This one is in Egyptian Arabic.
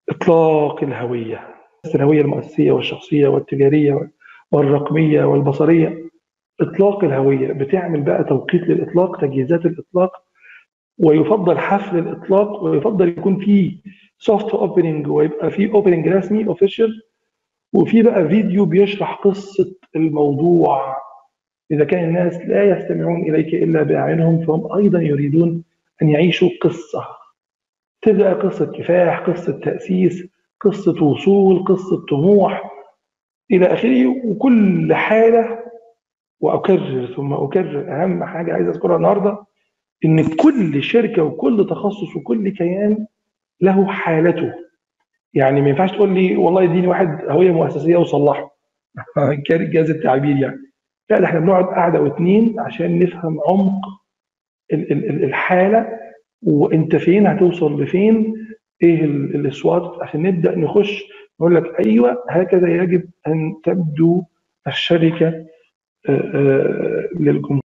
إطلاق الهوية الهوية المؤسسية والشخصية والتجارية والرقمية والبصرية إطلاق الهوية بتعمل بقى توقيت للإطلاق تجهيزات الإطلاق ويفضل حفل الإطلاق ويفضل يكون في سوفت اوبننج ويبقى في اوبننج رسمي اوفيشال وفي بقى فيديو بيشرح قصة الموضوع إذا كان الناس لا يستمعون إليك إلا بأعينهم فهم أيضا يريدون أن يعيشوا قصة تبدأ قصة كفاح قصة تأسيس قصة وصول قصة طموح إلى آخره وكل حالة وأكرر ثم أكرر أهم حاجة عايز أذكرها النهاردة إن كل شركة وكل تخصص وكل كيان له حالته يعني ما ينفعش تقول لي والله اديني واحد هوية مؤسسية وصلحه كان جاز التعبير يعني لا ده احنا بنقعد قعدة واثنين عشان نفهم عمق الحالة وانت فين هتوصل لفين ايه الاسوات عشان نبدا نخش نقول لك ايوه هكذا يجب ان تبدو الشركه للجمهور